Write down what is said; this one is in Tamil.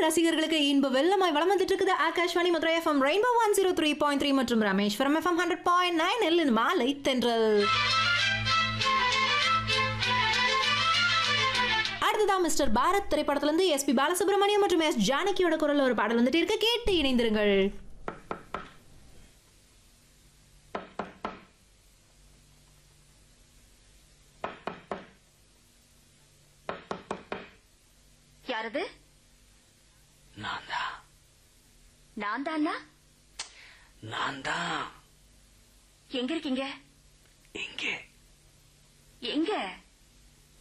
ரசிகர்களுக்கு இன்ப வெள்ளமாய் வளம் வந்துட்டு இருக்குது Akashvani Madurai FM rainbow one zero three point three மற்றும் Rameswaram FM hundred point nine எல் மாலை தென்றல் அடுத்ததான் மிஸ்டர் பாரத் திரைப்படத்திலிருந்து எஸ்பி பாலசுப்ரமணியம் மற்றும் எஸ் ஜானகியோட குரல்ல ஒரு பாடல் வந்துட்டு இருக்கு கேட்டு இணைந்திருங்கள் யாரது நான் தான் நான் தானா நான் தான் எங்க இருக்கீங்க இங்கே எங்க